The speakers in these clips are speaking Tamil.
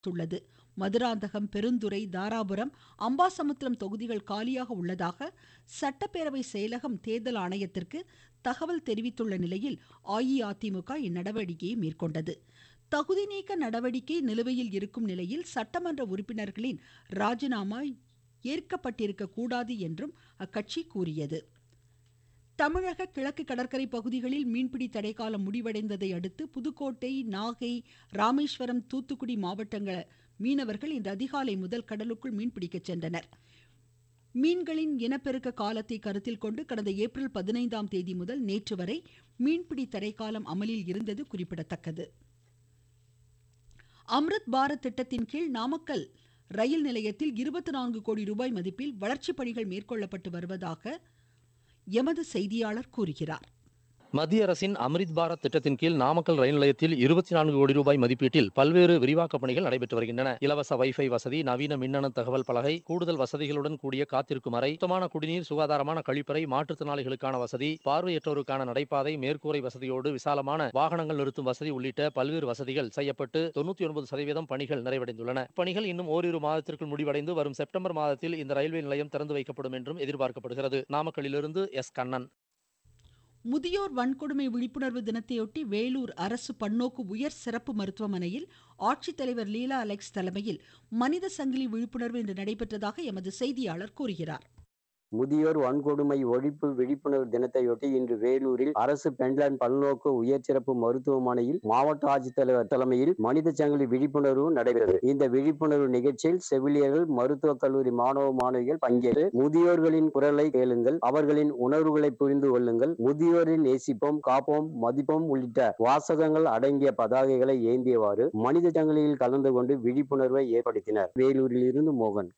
துள்ளது மதுராந்தகம் பெருந்துறை தாராபுரம் அம்பாசமுத்திரம் தொகுதிகள் காலியாக உள்ளதாக சட்டப்பேரவை செயலகம் தேர்தல் ஆணையத்திற்கு தகவல் தெரிவித்துள்ள நிலையில் அஇஅதிமுக இந்நடவடிக்கையை மேற்கொண்டது தகுதி நீக்க நடவடிக்கை நிலுவையில் இருக்கும் நிலையில் சட்டமன்ற உறுப்பினர்களின் ராஜினாமா ஏற்கப்பட்டிருக்க கூடாது என்றும் அக்கட்சி கூறியது தமிழக கிழக்கு கடற்கரை பகுதிகளில் மீன்பிடி தடைக்காலம் முடிவடைந்ததை அடுத்து புதுக்கோட்டை நாகை ராமேஸ்வரம் தூத்துக்குடி மாவட்டங்கள் மீனவர்கள் இன்று அதிகாலை முதல் கடலுக்குள் மீன்பிடிக்க சென்றனர் மீன்களின் இனப்பெருக்க காலத்தை கருத்தில் கொண்டு கடந்த ஏப்ரல் பதினைந்தாம் தேதி முதல் நேற்று வரை மீன்பிடி தடைக்காலம் அமலில் இருந்தது குறிப்பிடத்தக்கது அம்ருத் பாரத் திட்டத்தின் கீழ் நாமக்கல் ரயில் நிலையத்தில் இருபத்தி நான்கு கோடி ரூபாய் மதிப்பில் வளர்ச்சிப் பணிகள் மேற்கொள்ளப்பட்டு வருவதாக எமது செய்தியாளர் கூறுகிறார் மத்திய அரசின் அம்ரித் பாரத் திட்டத்தின் கீழ் நாமக்கல் ரயில் நிலையத்தில் இருபத்தி நான்கு கோடி ரூபாய் மதிப்பீட்டில் பல்வேறு விரிவாக்கப் பணிகள் நடைபெற்று வருகின்றன இலவச வைஃபை வசதி நவீன மின்னணு தகவல் பலகை கூடுதல் வசதிகளுடன் கூடிய காத்திருக்கும் அறை சுத்தமான குடிநீர் சுகாதாரமான கழிப்பறை மாற்றுத்திறனாளிகளுக்கான வசதி பார்வையற்றோருக்கான நடைபாதை மேற்கூரை வசதியோடு விசாலமான வாகனங்கள் நிறுத்தும் வசதி உள்ளிட்ட பல்வேறு வசதிகள் செய்யப்பட்டு தொண்ணூத்தி ஒன்பது சதவீதம் பணிகள் நிறைவடைந்துள்ளன பணிகள் இன்னும் ஓரிரு மாதத்திற்குள் முடிவடைந்து வரும் செப்டம்பர் மாதத்தில் இந்த ரயில்வே நிலையம் திறந்து வைக்கப்படும் என்றும் எதிர்பார்க்கப்படுகிறது நாமக்கல்லிலிருந்து எஸ் கண்ணன் முதியோர் வன்கொடுமை விழிப்புணர்வு தினத்தையொட்டி வேலூர் அரசு பன்னோக்கு உயர் சிறப்பு மருத்துவமனையில் ஆட்சித்தலைவர் லீலா அலெக்ஸ் தலைமையில் மனித சங்கிலி விழிப்புணர்வு இன்று நடைபெற்றதாக எமது செய்தியாளர் கூறுகிறார் முதியோர் வன்கொடுமை ஒழிப்பு விழிப்புணர்வு தினத்தையொட்டி இன்று வேலூரில் அரசு பெண்லான் பல்நோக்கு உயர் சிறப்பு மருத்துவமனையில் மாவட்ட ஆட்சித்தலைவர் தலைமையில் மனித சங்கிலி விழிப்புணர்வு நடைபெற்றது இந்த விழிப்புணர்வு நிகழ்ச்சியில் செவிலியர்கள் மருத்துவக் கல்லூரி மாணவ மாணவிகள் பங்கேற்று முதியோர்களின் குரலை கேளுங்கள் அவர்களின் உணர்வுகளை புரிந்து கொள்ளுங்கள் முதியோரின் நேசிப்போம் காப்போம் மதிப்போம் உள்ளிட்ட வாசகங்கள் அடங்கிய பதாகைகளை ஏந்தியவாறு மனித சங்கிலியில் கலந்து கொண்டு விழிப்புணர்வை ஏற்படுத்தினர் வேலூரில் இருந்து மோகன்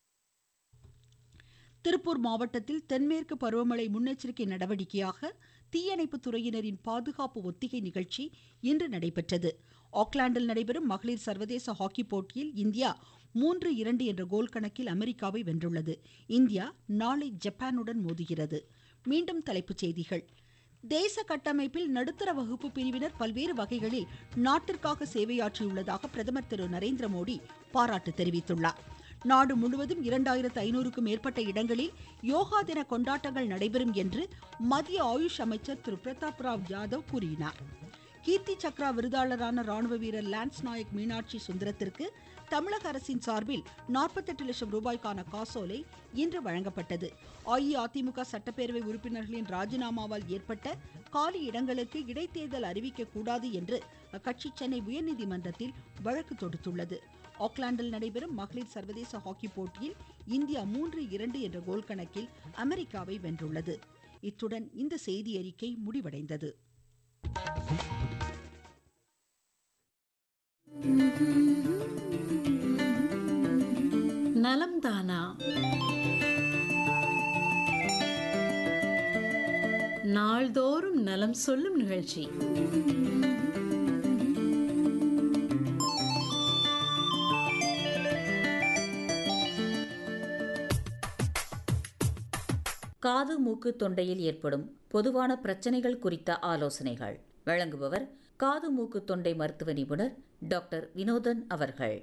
திருப்பூர் மாவட்டத்தில் தென்மேற்கு பருவமழை முன்னெச்சரிக்கை நடவடிக்கையாக தீயணைப்பு துறையினரின் பாதுகாப்பு ஒத்திகை நிகழ்ச்சி இன்று நடைபெற்றது ஆக்லாந்தில் நடைபெறும் மகளிர் சர்வதேச ஹாக்கி போட்டியில் இந்தியா மூன்று இரண்டு என்ற கோல் கணக்கில் அமெரிக்காவை வென்றுள்ளது இந்தியா நாளை ஜப்பானுடன் மோதுகிறது மீண்டும் தலைப்புச் செய்திகள் தேச கட்டமைப்பில் நடுத்தர வகுப்பு பிரிவினர் பல்வேறு வகைகளில் நாட்டிற்காக சேவையாற்றியுள்ளதாக பிரதமர் திரு நரேந்திர மோடி பாராட்டு தெரிவித்துள்ளார் நாடு முழுவதும் இரண்டாயிரத்து ஐநூறுக்கும் மேற்பட்ட இடங்களில் யோகா தின கொண்டாட்டங்கள் நடைபெறும் என்று மத்திய ஆயுஷ் அமைச்சர் திரு பிரதாப் ராவ் யாதவ் கூறினார் கீர்த்தி சக்ரா விருதாளரான ராணுவ வீரர் லான்ஸ் நாயக் மீனாட்சி சுந்தரத்திற்கு தமிழக அரசின் சார்பில் நாற்பத்தெட்டு லட்சம் ரூபாய்க்கான காசோலை இன்று வழங்கப்பட்டது அஇஅதிமுக சட்டப்பேரவை உறுப்பினர்களின் ராஜினாமாவால் ஏற்பட்ட காலி இடங்களுக்கு இடைத்தேர்தல் அறிவிக்க கூடாது என்று அக்கட்சி சென்னை உயர்நீதிமன்றத்தில் வழக்கு தொடுத்துள்ளது ஆக்லாந்தில் நடைபெறும் மகளிர் சர்வதேச ஹாக்கி போட்டியில் இந்தியா மூன்று இரண்டு என்ற கோல் கணக்கில் அமெரிக்காவை வென்றுள்ளது இத்துடன் இந்த செய்தி அறிக்கை முடிவடைந்தது நலம் தானா நாள்தோறும் நலம் சொல்லும் நிகழ்ச்சி காது மூக்கு தொண்டையில் ஏற்படும் பொதுவான பிரச்சனைகள் குறித்த ஆலோசனைகள் வழங்குபவர் காது மூக்கு தொண்டை மருத்துவ நிபுணர் டாக்டர் வினோதன் அவர்கள்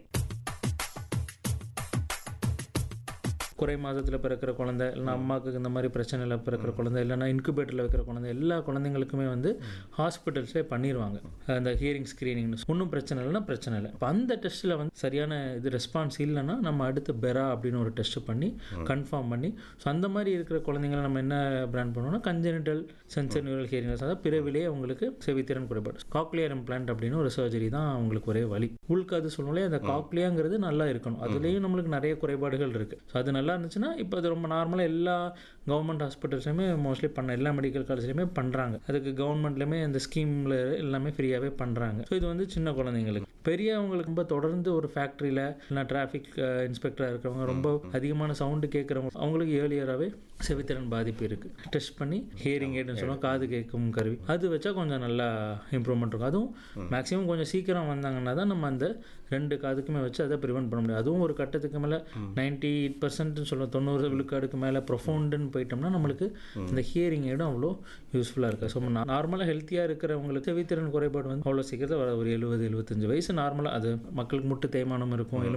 குறை மாதத்தில் பிறக்கிற குழந்தை இல்லைனா அம்மாவுக்கு இந்த மாதிரி பிரச்சனையில் பிறக்கிற குழந்தை இல்லைனா இன்குபேட்டரில் வைக்கிற குழந்தை எல்லா குழந்தைங்களுக்குமே வந்து ஹாஸ்பிட்டல்ஸே பண்ணிடுவாங்க அந்த ஹியரிங் ஸ்க்ரீனிங்னு ஒன்றும் பிரச்சனை இல்லைன்னா பிரச்சனை இல்லை இப்போ அந்த டெஸ்ட்டில் வந்து சரியான இது ரெஸ்பான்ஸ் இல்லைன்னா நம்ம அடுத்து பெரா அப்படின்னு ஒரு டெஸ்ட் பண்ணி கன்ஃபார்ம் பண்ணி ஸோ அந்த மாதிரி இருக்கிற குழந்தைங்களை நம்ம என்ன பிராண்ட் பண்ணுவோம்னா கஞ்சனிட்டல் சென்சர் நியூரல் ஹியரிங் அதாவது பிறவிலே அவங்களுக்கு செவித்திறன் குறைபாடு காக்லியர் இம்ப்ளான்ட் அப்படின்னு ஒரு சர்ஜரி தான் அவங்களுக்கு ஒரே வழி உள்காது சொல்லுவோம்லே அந்த காக்லியாங்கிறது நல்லா இருக்கணும் அதுலேயும் நம்மளுக்கு நிறைய குறைபாடுகள் இருக்குது ஸோ அது நல்லா இருந்துச்சுன்னா இப்போ அது ரொம்ப நார்மலாக எல்லா கவர்மெண்ட் ஹாஸ்பிட்டல்ஸ்லையுமே மோஸ்ட்லி பண்ண எல்லா மெடிக்கல் காலேஜ்லையுமே பண்ணுறாங்க அதுக்கு கவர்மெண்ட்லேயுமே அந்த ஸ்கீமில் எல்லாமே ஃப்ரீயாகவே பண்ணுறாங்க ஸோ இது வந்து சின்ன குழந்தைங்களுக்கு பெரியவங்களுக்கு ரொம்ப தொடர்ந்து ஒரு ஃபேக்ட்ரியில் இல்லை டிராஃபிக் இன்ஸ்பெக்டராக இருக்கிறவங்க ரொம்ப அதிகமான சவுண்டு கேட்குறவங்க அவங்களுக்கு ஏர்லியராகவே செவித்திறன் பாதிப்பு இருக்குது டெஸ்ட் பண்ணி ஹியரிங் எய்ட்னு சொல்லுவோம் காது கேட்கும் கருவி அது வச்சா கொஞ்சம் நல்லா இம்ப்ரூவ்மெண்ட் இருக்கும் அதுவும் மேக்ஸிமம் கொஞ்சம் சீக்கிரம் வந்தாங்கன்னா தான் நம்ம அந்த ரெண்டு காதுக்குமே வச்சு அதை ப்ரிவெண்ட் பண்ண முடியும் அதுவும் ஒரு கட்டத்துக்கு மேலே நைன்டி எயிட் பர்சன்ட்னு சொல்லுவோம் தொண்ணூறு விழுக்காடுக்கு மேலே ப்ரொஃபவுண்டுன்னு போயிட்டோம்னா நம்மளுக்கு இந்த ஹியரிங் எய்டும் அவ்வளோ யூஸ்ஃபுல்லாக இருக்குது ஸோ நார்மலாக ஹெல்த்தியாக இருக்கிறவங்களுக்கு செவித்திறன் குறைபாடு வந்து அவ்வளோ சீக்கிரத்தில் வர ஒரு எழுபது எழுபத்தஞ்சு வயசு நார்மலாக அது மக்களுக்கு முட்டு தேய்மானம் இருக்கும்